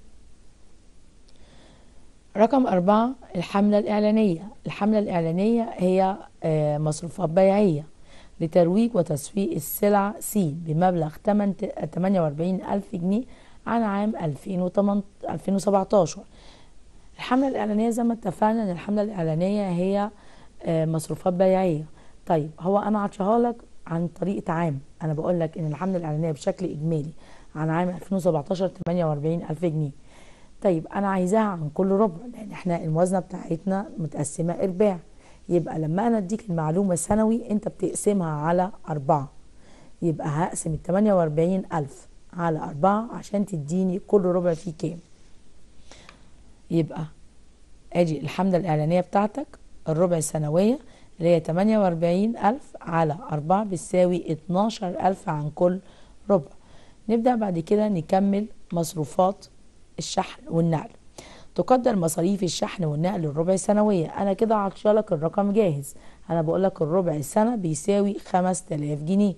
رقم أربعة الحملة الإعلانية الحملة الإعلانية هي آه، مصروفات بيعية لترويج وتسويق السلع س بمبلغ 48 ألف جنيه عن عام 2008 2017 الحملة الإعلانية زي ما اتفقنا إن الحملة الإعلانية هي آه، مصروفات بيعية طيب هو أنا عطشها لك عن طريقة عام أنا بقول لك إن الحملة الإعلانية بشكل إجمالي عن عام 2017 48 ألف جنيه طيب انا عايزاها عن كل ربع لان احنا الموازنه بتاعتنا متقسمه ارباع يبقى لما انا اديك المعلومه سنوي انت بتقسمها على أربعة يبقى هقسم ال 48 ألف على أربعة عشان تديني كل ربع فيه كام يبقى ادي الحملة الإعلانية بتاعتك الربع السنوية اللي هي 48 ألف على أربعة بتساوي 12 ألف عن كل ربع نبدأ بعد كده نكمل مصروفات الشحن والنقل تقدر مصاريف الشحن والنقل الربع سنوية أنا كده عطشالك الرقم جاهز أنا بقولك الربع السنة بيساوي 5000 جنيه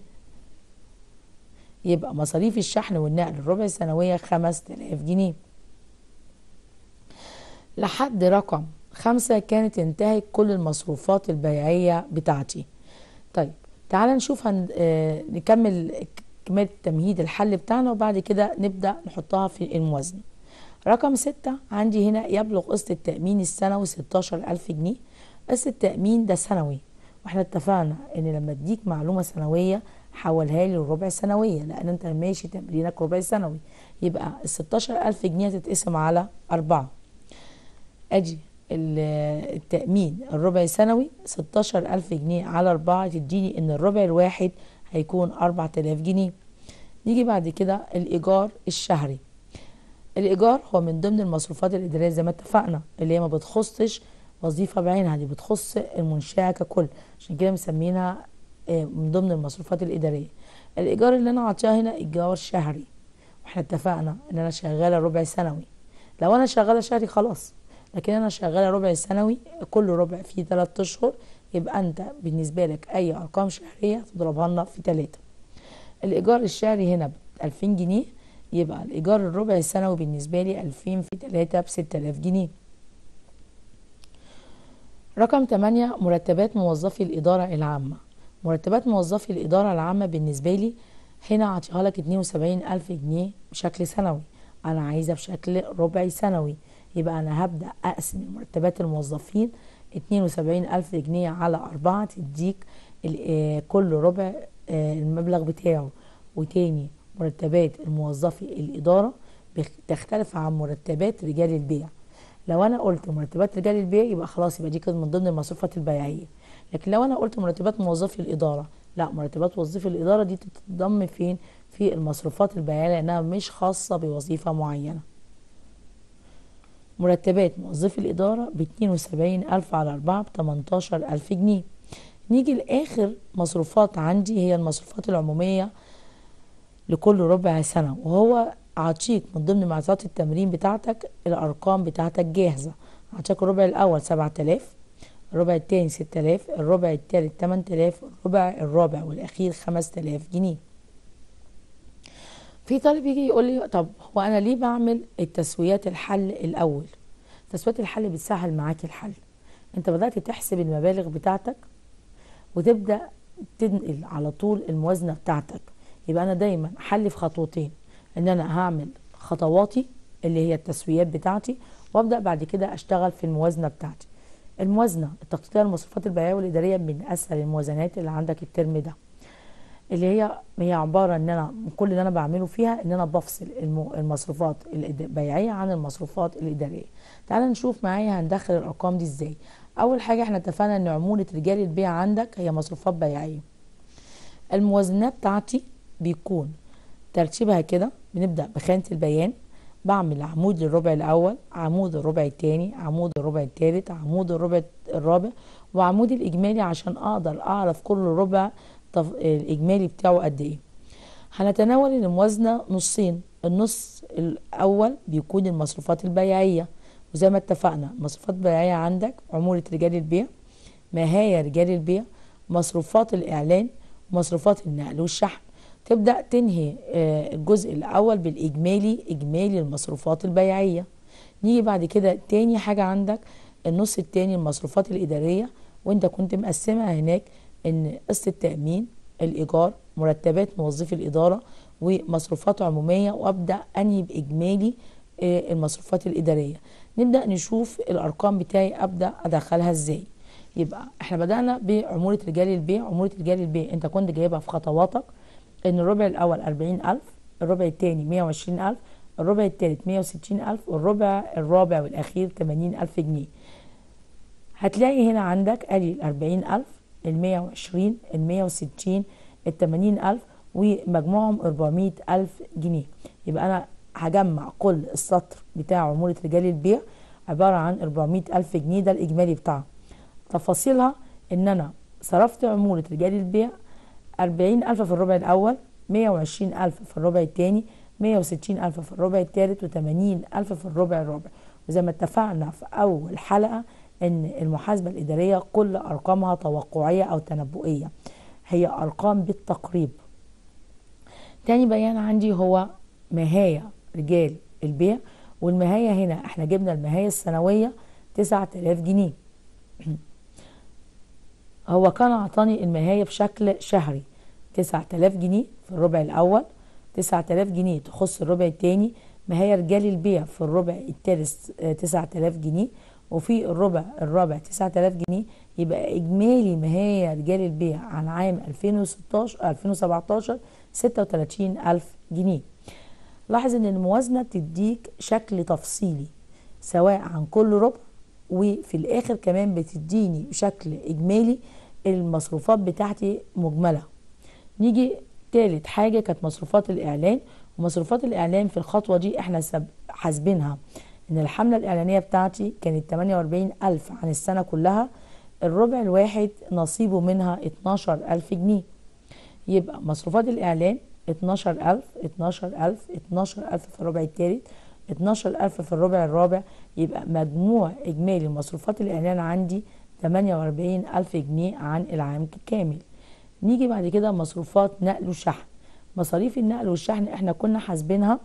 يبقى مصاريف الشحن والنقل الربع سنوية 5000 جنيه لحد رقم خمسة كانت انتهت كل المصروفات البيعية بتاعتي طيب تعال نشوف هن... آه نكمل كمية تمهيد الحل بتاعنا وبعد كده نبدأ نحطها في الموازنة رقم ستة عندي هنا يبلغ قسط التأمين السنوي 16000 جنيه قسط التأمين ده سنوي واحنا اتفقنا ان لما اديك معلومة سنوية حولها لي الربع سنوية لان انت ماشي تمرينك ربع سنوي يبقى ال 16000 جنيه هتتقسم على أربعة ادي ال- التأمين الربع سنوي 16000 جنيه على أربعة تديني ان الربع الواحد هيكون 4000 جنيه نيجي بعد كده الإيجار الشهري الإيجار هو من ضمن المصروفات الإدارية زي ما اتفقنا اللي هي ما بتخصش وظيفة بعينها دي بتخص المنشأة ككل عشان كده مسمينها آه، من ضمن المصروفات الإدارية الإيجار اللي أنا عطيها هنا إيجار شهري واحنا اتفقنا إن أنا شغالة ربع سنوي لو أنا شغالة شهري خلاص لكن أنا شغالة ربع سنوي كل ربع فيه تلات أشهر يبقى أنت بالنسبة لك أي أرقام شهرية تضربها لنا في تلاتة الإيجار الشهري هنا ب 2000 جنيه يبقى الإيجار الربع السنوي بالنسبة لي 2000 في 3 ب 6000 جنيه رقم 8 مرتبات موظفي الإدارة العامة مرتبات موظفي الإدارة العامة بالنسبة لي هنا عطيها لك 72 ألف جنيه بشكل سنوي أنا عايزة بشكل ربعي سنوي يبقى أنا هبدأ أقسم مرتبات الموظفين 72 ألف جنيه على أربعة تديك ال- آه، كل ربع آه، المبلغ بتاعه وتاني مرتبات الموظفي الإدارة بخ- تختلف عن مرتبات رجال البيع لو انا قلت مرتبات رجال البيع يبقى خلاص يبقى دي كده من ضمن المصروفات البيعيه لكن لو انا قلت مرتبات موظفي الاداره لا مرتبات موظفي الاداره دي تتضم فين في المصروفات البيعيه لانها مش خاصه بوظيفه معينه مرتبات موظفي الإدارة ب 72 ألف على أربعة ب 18 ألف جنيه نيجي لآخر مصروفات عندي هي المصروفات العمومية لكل ربع سنة وهو عطيك من ضمن معطيات التمرين بتاعتك الأرقام بتاعتك جاهزة عطاك الربع الأول 7000 الربع التاني 6000 الربع التالت 8000 الربع الرابع والأخير 5000 جنيه في طالب يجي يقول لي طب هو انا ليه بعمل التسويات الحل الاول تسويات الحل بتسهل معاك الحل انت بدات تحسب المبالغ بتاعتك وتبدا تنقل على طول الموازنه بتاعتك يبقى انا دايما حل في خطوتين ان انا هعمل خطواتي اللي هي التسويات بتاعتي وابدا بعد كده اشتغل في الموازنه بتاعتي الموازنه التخطيطيه للمصروفات البيعيه والاداريه من اسهل الموازنات اللي عندك الترم ده اللي هي هي عباره ان انا كل اللي انا بعمله فيها ان انا بفصل الم- المصروفات الإد- البيعيه عن المصروفات الاداريه تعال نشوف معايا هندخل الارقام دي ازاي اول حاجه احنا اتفقنا ان عموله رجال البيع عندك هي مصروفات بيعيه الموازنه بتاعتي بيكون ترتيبها كده بنبدا بخانه البيان بعمل عمود للربع الاول عمود الربع الثاني عمود الربع الثالث عمود الربع الرابع وعمود الاجمالي عشان اقدر اعرف كل ربع طف... الاجمالي بتاعه قد ايه هنتناول الموازنه نصين النص الاول بيكون المصروفات البيعيه وزي ما اتفقنا المصروفات البيعيه عندك عموله رجال البيع مهاية رجال البيع مصروفات الإعلان مصروفات النقل والشحن تبدأ تنهي آه، الجزء الأول بالإجمالي إجمالي المصروفات البيعية نيجي بعد كده تاني حاجة عندك النص التاني المصروفات الإدارية وانت كنت مقسمها هناك ان قسط التأمين الإيجار مرتبات موظفي الإدارة ومصروفات عمومية وأبدأ أنهي بإجمالي آه، المصروفات الإدارية نبدأ نشوف الأرقام بتاعي أبدأ أدخلها إزاي يبقى احنا بدأنا بعمولة رجال البيع عمولة رجال البيع انت كنت جايبها في خطواتك ان الربع الأول 40000 الربع الثاني 120000 الربع الثالث 160000 والربع الرابع والأخير 80000 جنيه هتلاقي هنا عندك ادي ال 40000 ال 120 ال 160 ال 80000 ومجموعهم 400000 جنيه يبقى انا هجمع كل السطر بتاع عمولة رجال البيع عبارة عن 400000 جنيه ده الإجمالي بتاعه تفاصيلها ان انا صرفت عمولة رجال البيع 40000 في الربع الاول 120000 في الربع الثاني 160000 في الربع الثالث و80000 في الربع الرابع وزي ما اتفقنا في اول حلقة ان المحاسبة الادارية كل ارقامها توقعية او تنبؤية هي ارقام بالتقريب تاني بيان عندي هو مهاية رجال البيع والمهاية هنا احنا جبنا المهاية السنوية 9000 جنيه هو كان عطاني المهاية بشكل شهري 9000 جنيه في الربع الأول 9000 جنيه تخص الربع الثاني مهاية رجال البيع في الربع الثالث آه، 9000 جنيه وفي الربع الرابع 9000 جنيه يبقى إجمالي مهاية رجال البيع عن عام 2016 2017 36000 جنيه لاحظ ان الموازنة بتديك شكل تفصيلي سواء عن كل ربع وفي الاخر كمان بتديني بشكل اجمالي المصروفات بتاعتي مجملة نيجي تالت حاجة كانت مصروفات الاعلان ومصروفات الاعلان في الخطوة دي احنا سب- حاسبينها ان الحملة الاعلانية بتاعتي كانت 48 الف عن السنة كلها الربع الواحد نصيبه منها 12 الف جنيه يبقى مصروفات الإعلان 12000 12000 12000 في الربع الثالث 12000 في الربع الرابع يبقى مجموع إجمالي مصروفات الإعلان عندي 48000 جنيه عن العام كامل نيجي بعد كده مصروفات نقل وشحن مصاريف النقل والشحن احنا كنا حاسبينها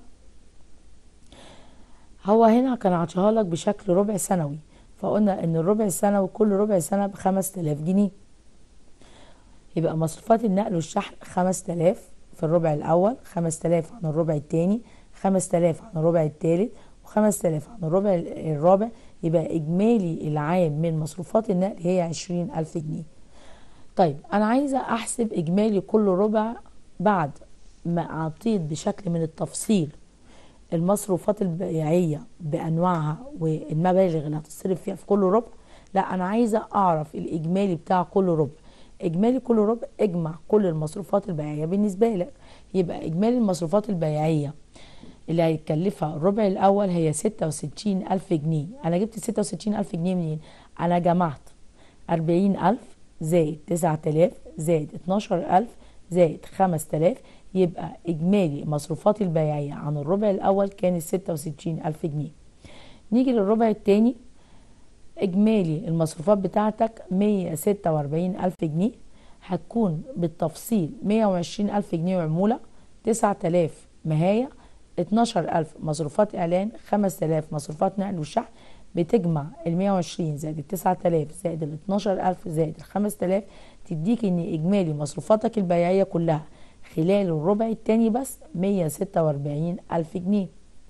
هو هنا كان عطيها لك بشكل ربع سنوي فقلنا ان الربع السنوي كل ربع سنة ب 5000 جنيه يبقى مصروفات النقل والشحن 5000 في الربع الأول 5000 عن الربع الثاني 5000 عن الربع الثالث و5000 عن الربع الرابع يبقى إجمالي العام من مصروفات النقل هي 20000 جنيه طيب أنا عايزة أحسب إجمالي كل ربع بعد ما أعطيت بشكل من التفصيل المصروفات البيعية بأنواعها والمبالغ اللي هتصرف فيها في كل ربع لا أنا عايزة أعرف الإجمالي بتاع كل ربع إجمالي كل ربع اجمع كل المصروفات البيعية بالنسبة لك يبقى إجمالي المصروفات البيعية اللي هيكلفها الربع الأول هي ستة وستين ألف جنيه أنا جبت ستة وستين ألف جنيه منين؟ أنا جمعت أربعين ألف زائد تسعة آلاف زائد اتناشر ألف زائد خمس آلاف يبقى إجمالي مصروفات البيعية عن الربع الأول كانت ستة وستين ألف جنيه نيجي للربع التاني إجمالي المصروفات بتاعتك مية ستة وأربعين ألف جنيه هتكون بالتفصيل مية وعشرين ألف جنيه عمولة تسعة آلاف مهاية اتناشر ألف مصروفات إعلان خمس آلاف مصروفات نقل وشحن بتجمع ال 120 زائد ال 9000 زائد ال 12000 زائد ال 5000 تديك ان اجمالي مصروفاتك البيعيه كلها خلال الربع التاني بس 146 ألف جنيه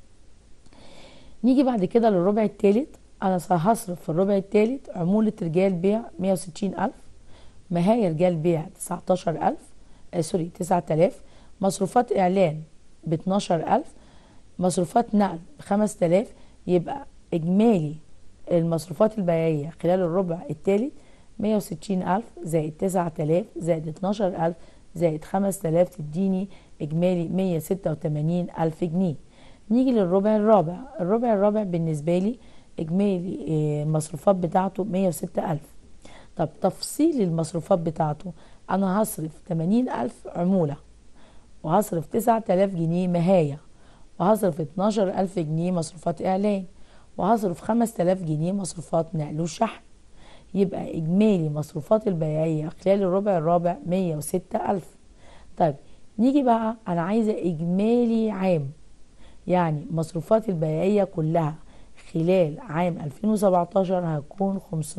نيجي بعد كده للربع التالت أنا هصرف في الربع التالت عمولة رجال بيع 160 ألف مهاية رجال بيع 19 ألف آه سوري 9000 مصروفات إعلان ب 12 ألف مصروفات نقل ب 5000 يبقى إجمالي المصروفات البيعية خلال الربع التالت 160 ألف زائد 9000 زائد 12 ألف زائد 5000 تديني إجمالي 186 ألف جنيه نيجي للربع الرابع الربع الرابع بالنسبة لي إجمالي المصروفات بتاعته 106 ألف طب تفصيل المصروفات بتاعته أنا هصرف 80 ألف عمولة وهصرف 9000 جنيه مهاية وهصرف 12 ألف جنيه مصروفات إعلان وهصرف 5000 جنيه مصروفات نقل وشحن يبقى إجمالي مصروفات البيعية خلال الربع الرابع 106 ألف طيب نيجي بقى أنا عايزة إجمالي عام يعني مصروفات البيعية كلها خلال عام 2017 هتكون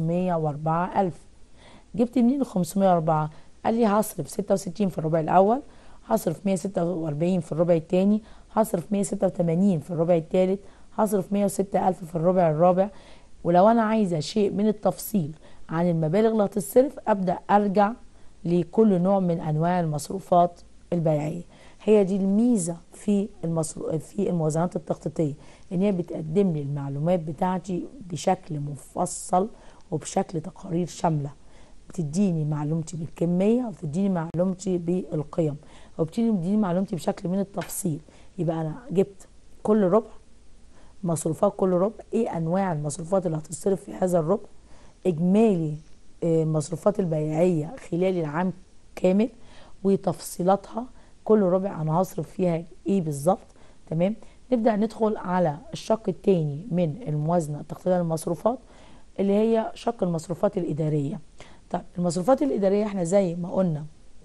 504 ألف جبت منين ال 504 قال لي هصرف 66 في الربع الأول هصرف 146 في الربع الثاني هصرف 186 في الربع الثالث هصرف 106 ألف في الربع الرابع ولو أنا عايزة شيء من التفصيل عن المبالغ اللي هتصرف أبدأ أرجع لكل نوع من أنواع المصروفات البيعية هي دي الميزة في المصرو... في الموازنات التخطيطية إن هي بتقدم لي المعلومات بتاعتي بشكل مفصل وبشكل تقارير شاملة بتديني معلومتي بالكمية وبتديني معلومتي بالقيم وبتديني معلومتي بشكل من التفصيل يبقى أنا جبت كل ربع مصروفات كل ربع ايه انواع المصروفات اللي هتصرف في هذا الربع اجمالي المصروفات البيعيه خلال العام كامل وتفصيلاتها كل ربع انا هصرف فيها ايه بالظبط تمام نبدا ندخل على الشق الثاني من الموازنه التخطيطيه للمصروفات اللي هي شق المصروفات الاداريه طيب المصروفات الاداريه احنا زي ما قلنا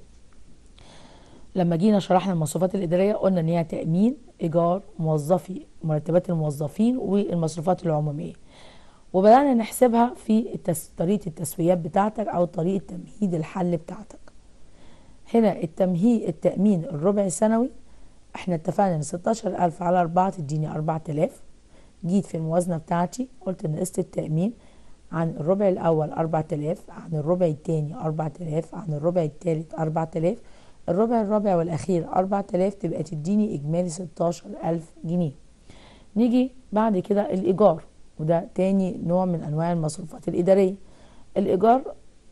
لما جينا شرحنا المصروفات الإدارية قلنا إن هي تأمين إيجار موظفي مرتبات الموظفين والمصروفات العمومية وبدأنا نحسبها في التس... طريقة التسويات بتاعتك أو طريقة تمهيد الحل بتاعتك هنا التمهيد التأمين الربع سنوي احنا اتفقنا ان 16000 على 4 تديني 4000 جيت في الموازنة بتاعتي قلت ان قسط التأمين عن الربع الأول 4000 عن الربع الثاني 4000 عن الربع الثالث 4000 الربع الرابع والأخير 4000 تبقى تديني إجمالي 16000 جنيه نيجي بعد كده الإيجار وده تاني نوع من أنواع المصروفات الإدارية الإيجار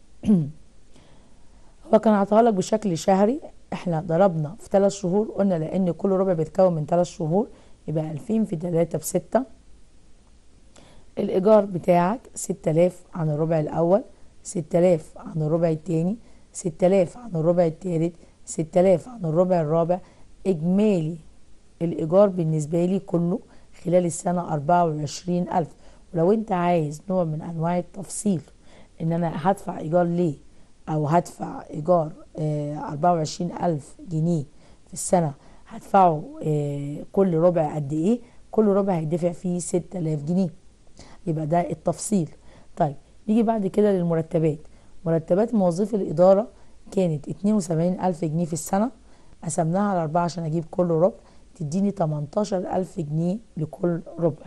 هو كان عطاها لك بشكل شهري احنا ضربنا في ثلاث شهور قلنا لأن كل ربع بيتكون من ثلاث شهور يبقى 2000 في 3 بستة الإيجار بتاعك 6000 عن الربع الأول 6000 عن الربع الثاني 6000 عن الربع الثالث 6000 عن الربع الرابع إجمالي الإيجار بالنسبة لي كله خلال السنة 24000 ولو أنت عايز نوع من أنواع التفصيل إن أنا هدفع إيجار ليه أو هدفع إيجار آه 24000 جنيه في السنة هدفعه آه كل ربع قد إيه كل ربع هيدفع فيه 6000 جنيه يبقى ده التفصيل طيب نيجي بعد كده للمرتبات مرتبات موظفي الإدارة كانت 72 ألف جنيه في السنة قسمناها على أربعة عشان أجيب كل ربع تديني 18 ألف جنيه لكل ربع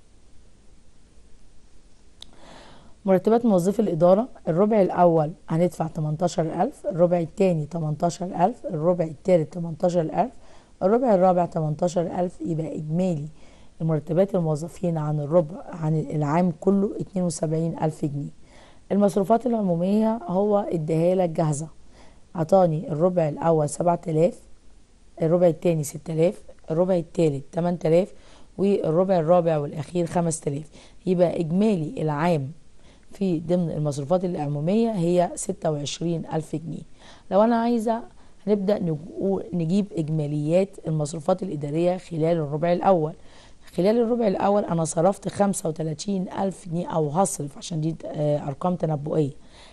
مرتبات موظفي الإدارة الربع الأول هندفع 18000 الربع الثاني 18000 الربع الثالث 18000 الربع الرابع 18000 يبقى إجمالي مرتبات الموظفين عن الربع عن العام كله 72000 جنيه المصروفات العمومية هو اداها لك جاهزة عطاني الربع الأول 7000 الربع الثاني 6000 الربع الثالث 8000 والربع الرابع والأخير 5000 يبقى إجمالي العام في ضمن المصروفات العمومية هي 26 ألف جنيه لو أنا عايزة هنبدأ نجو- نجيب إجماليات المصروفات الإدارية خلال الربع الأول خلال الربع الأول أنا صرفت 35 ألف جنيه أو هصرف عشان دي آه، أرقام تنبؤية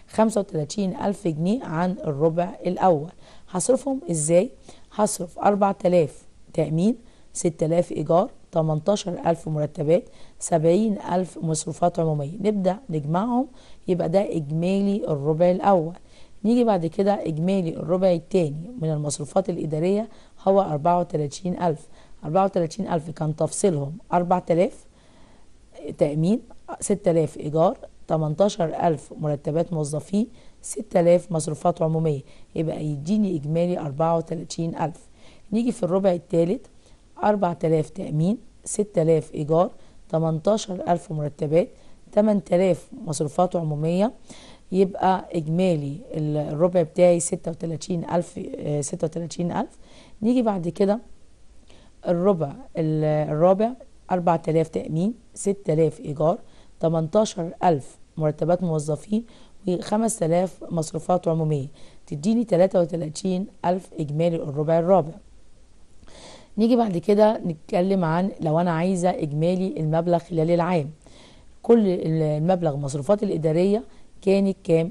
35 ألف جنيه عن الربع الأول هصرفهم إزاي؟ هصرف 4000 تأمين 6000 إيجار 18000 مرتبات 70000 مصروفات عمومية نبدأ نجمعهم يبقى ده إجمالي الربع الأول نيجي بعد كده إجمالي الربع الثاني من المصروفات الإدارية هو 34000 34000 كان تفصيلهم 4000 تأمين 6000 إيجار 18000 مرتبات موظفين 6000 مصروفات عمومية يبقى يديني إجمالي 34000 نيجي في الربع الثالث 4000 تأمين 6000 إيجار 18000 مرتبات 8000 مصروفات عمومية يبقى إجمالي الربع بتاعي 36000 آه، 36000 نيجي بعد كده الربع ال- الرابع 4000 تأمين 6000 إيجار 18000 مرتبات موظفين و5000 مصروفات عمومية تديني 33000 إجمالي الربع الرابع نيجي بعد كده نتكلم عن لو أنا عايزة إجمالي المبلغ خلال العام كل المبلغ مصروفات الإدارية كانت كام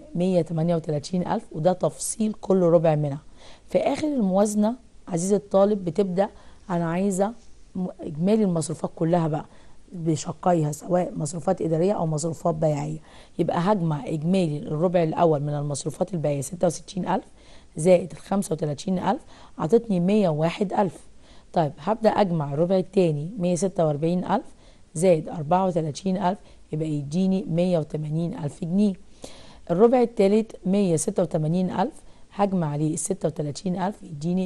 138000 وده تفصيل كل ربع منها في آخر الموازنة عزيزي الطالب بتبدأ أنا عايزة م- إجمالي المصروفات كلها بقى بشقيها سواء مصروفات إدارية أو مصروفات بيعية يبقى هجمع إجمالي الربع الأول من المصروفات البيعية 66000 زائد ال 35000 عطتني 101000 طيب هبدأ أجمع الربع التاني 146000 زائد 34000 يبقى يديني 180000 جنيه الربع التالت 186000 هجمع عليه ال 36000 يديني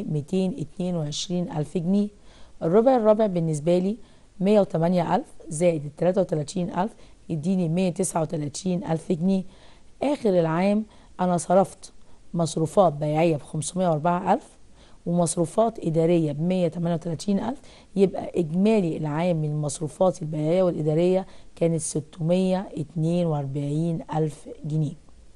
222000 جنيه الربع الرابع بالنسبة لي 108000 زائد ال 33000 يديني 139000 جنيه آخر العام أنا صرفت مصروفات بيعية ب 504000 ومصروفات إدارية ب 138000 يبقى إجمالي العام من المصروفات البيعية والإدارية كانت 642 ألف جنيه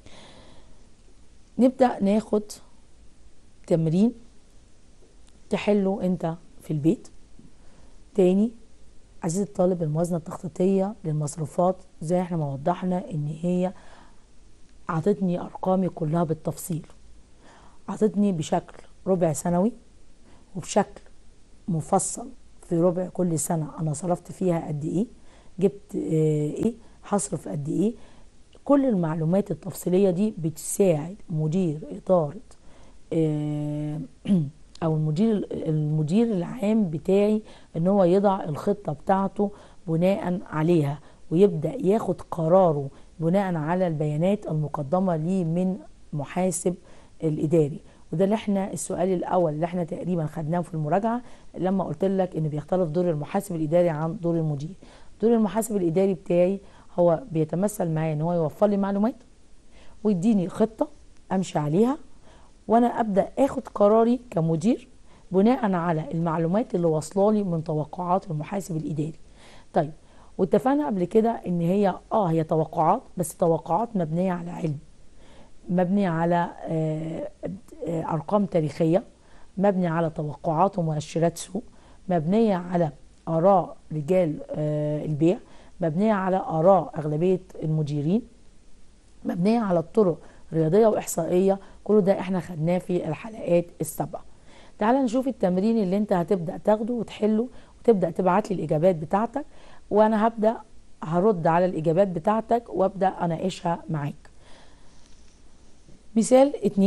نبدأ ناخد تمرين تحله أنت في البيت تاني عزيزي الطالب الموازنة التخطيطية للمصروفات زي احنا ما وضحنا ان هي عطتني ارقامي كلها بالتفصيل عطتني بشكل ربع سنوي وبشكل مفصل في ربع كل سنة أنا صرفت فيها قد إيه جبت آه، إيه هصرف قد إيه كل المعلومات التفصيلية دي بتساعد مدير إدارة آه، أو المدير المدير العام بتاعي إن هو يضع الخطة بتاعته بناء عليها ويبدأ ياخد قراره بناء على البيانات المقدمة ليه من محاسب الإداري وده اللي احنا السؤال الاول اللي احنا تقريبا خدناه في المراجعه لما قلت لك ان بيختلف دور المحاسب الاداري عن دور المدير دور المحاسب الاداري بتاعي هو بيتمثل معايا ان هو يوفر لي معلومات ويديني خطه امشي عليها وانا ابدا اخد قراري كمدير بناء على المعلومات اللي واصله لي من توقعات المحاسب الاداري طيب واتفقنا قبل كده ان هي اه هي توقعات بس توقعات مبنيه على علم مبني على آه، آه، ارقام تاريخيه مبني على توقعات ومؤشرات سوق مبنيه على اراء رجال آه، البيع مبنيه على اراء اغلبيه المديرين مبنيه على الطرق رياضيه واحصائيه كل ده احنا خدناه في الحلقات السابقه تعال نشوف التمرين اللي انت هتبدا تاخده وتحله وتبدا تبعت لي الاجابات بتاعتك وانا هبدا هرد على الاجابات بتاعتك وابدا اناقشها معاك مثال اتنين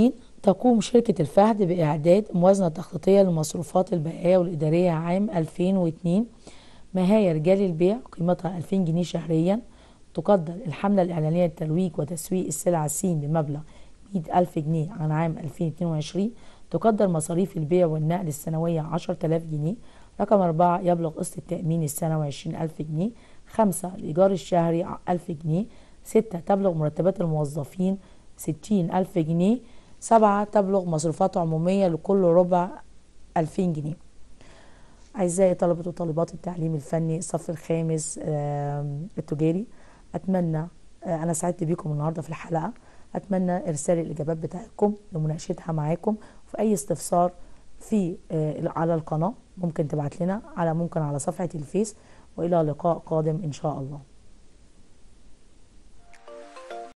تقوم شركة الفهد بإعداد موازنة تخطيطية للمصروفات البيئية والإدارية عام 2002 ما هي رجال البيع قيمتها 2000 جنيه شهريا تقدر الحملة الإعلانية للترويج وتسويق السلعة سين بمبلغ 100 ألف جنيه عن عام 2022 تقدر مصاريف البيع والنقل السنوية 10000 جنيه رقم أربعة يبلغ قسط التأمين السنوي 20000 جنيه خمسة الإيجار الشهري 1000 جنيه ستة تبلغ مرتبات الموظفين 60000 جنيه سبعة تبلغ مصروفات عمومية لكل ربع 2000 جنيه أعزائي طلبة وطالبات التعليم الفني الصف الخامس آم، التجاري أتمنى آه، أنا سعدت بيكم النهاردة في الحلقة أتمنى إرسال الإجابات بتاعتكم لمناقشتها معاكم في أي استفسار في آه، على القناة ممكن تبعت لنا على ممكن على صفحة الفيس وإلى لقاء قادم إن شاء الله